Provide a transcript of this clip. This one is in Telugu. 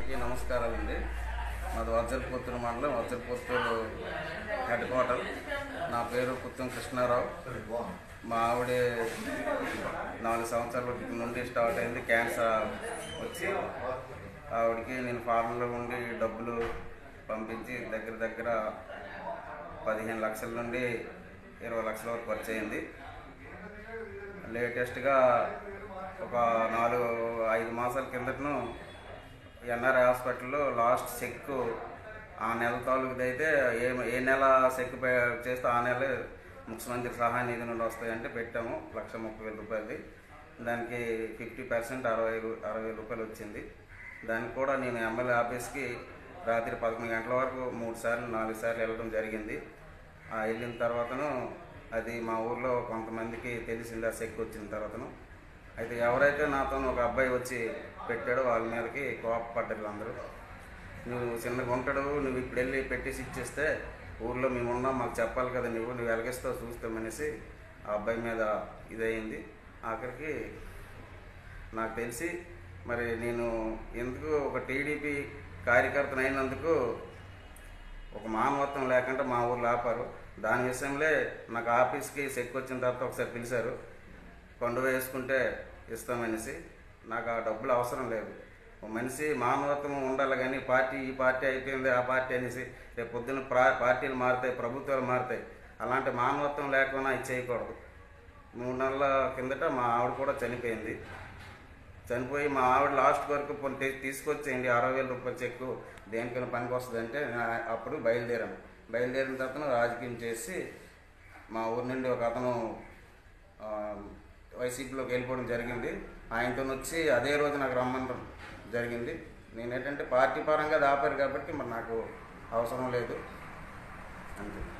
అందరికీ నమస్కారాలండి మాది వజ్రపుత్తూరు మండలం వజ్రపుత్తూరు హెడ్ క్వార్టర్ నా పేరు పుత్తం కృష్ణారావు మా ఆవిడ నాలుగు సంవత్సరాల నుండి స్టార్ట్ అయింది క్యాన్సర్ వచ్చి ఆవిడకి నేను ఫారెన్లో ఉండి డబ్బులు పంపించి దగ్గర దగ్గర పదిహేను లక్షల నుండి ఇరవై లక్షల వరకు ఖర్చు అయింది లేటెస్ట్గా ఒక నాలుగు ఐదు మాసాల కిందటను ఎన్ఆర్ఐ హాస్పిటల్లో లాస్ట్ చెక్ ఆ నెల తాలూకుది అయితే ఏ ఏ నెల చెక్ పే- చేస్తే ఆ నెల ముఖ్యమంత్రి సహాయ నిధి నుండి వస్తాయంటే పెట్టాము లక్ష ముప్పై వేల రూపాయలది దానికి ఫిఫ్టీ పర్సెంట్ అరవై రూ- అరవై వేల రూపాయలు వచ్చింది దానికి కూడా నేను ఎమ్మెల్యే ఆఫీస్కి రాత్రి పదకొండు గంటల వరకు మూడు సార్లు నాలుగు సార్లు వెళ్ళడం జరిగింది ఆ వెళ్ళిన తర్వాతను అది మా ఊర్లో కొంతమందికి తెలిసింది ఆ చెక్ వచ్చిన తర్వాతను అయితే ఎవరైతే నాతో ఒక అబ్బాయి వచ్చి పెట్టాడో వాళ్ళ మీదకి కోపపడ్డారు అందరూ నువ్వు చిన్నగా ఉంటాడు నువ్వు ఇప్పుడు వెళ్ళి పెట్టేసి ఇచ్చేస్తే ఊర్లో మేము ఉన్నాం మాకు చెప్పాలి కదా నువ్వు నువ్వు వెలగిస్తావు చూస్తామనేసి ఆ అబ్బాయి మీద ఇదయింది ఆఖరికి నాకు తెలిసి మరి నేను ఎందుకు ఒక టీడీపీ కార్యకర్తను అయినందుకు ఒక మానవత్వం లేకుండా మా ఊర్లో ఆపారు దాని విషయంలో నాకు ఆఫీస్కి చెక్ వచ్చిన తర్వాత ఒకసారి పిలిచారు కొండ వేసుకుంటే ఇస్తామనేసి నాకు ఆ డబ్బులు అవసరం లేదు ఒక మనిషి మానవత్వం ఉండాలి కానీ పార్టీ ఈ పార్టీ అయిపోయింది ఆ పార్టీ అనేసి రేపు పొద్దున్న ప్రా పార్టీలు మారుతాయి ప్రభుత్వాలు మారుతాయి అలాంటి మానవత్వం లేకుండా ఇది చేయకూడదు మూడు నెలల కిందట మా ఆవిడ కూడా చనిపోయింది చనిపోయి మా ఆవిడ లాస్ట్ వరకు పోనీ తీ- తీసుకొచ్చేయండి అరవై వేల రూపాయల చెక్కు దేనికైనా పనికి వస్తుంది అంటే అప్పుడు బయలుదేరాను బయలుదేరిన తర్వాత రాజకీయం చేసి మా ఊరి నుండి ఒక అతను ఆ, వైసీపీలోకి వెళ్ళిపోవడం జరిగింది ఆయనతో వచ్చి అదే రోజు నాకు రమ్మనడం జరిగింది నేనేంటంటే పార్టీ పరంగా దాపారు కాబట్టి మరి నాకు అవసరం లేదు అంతే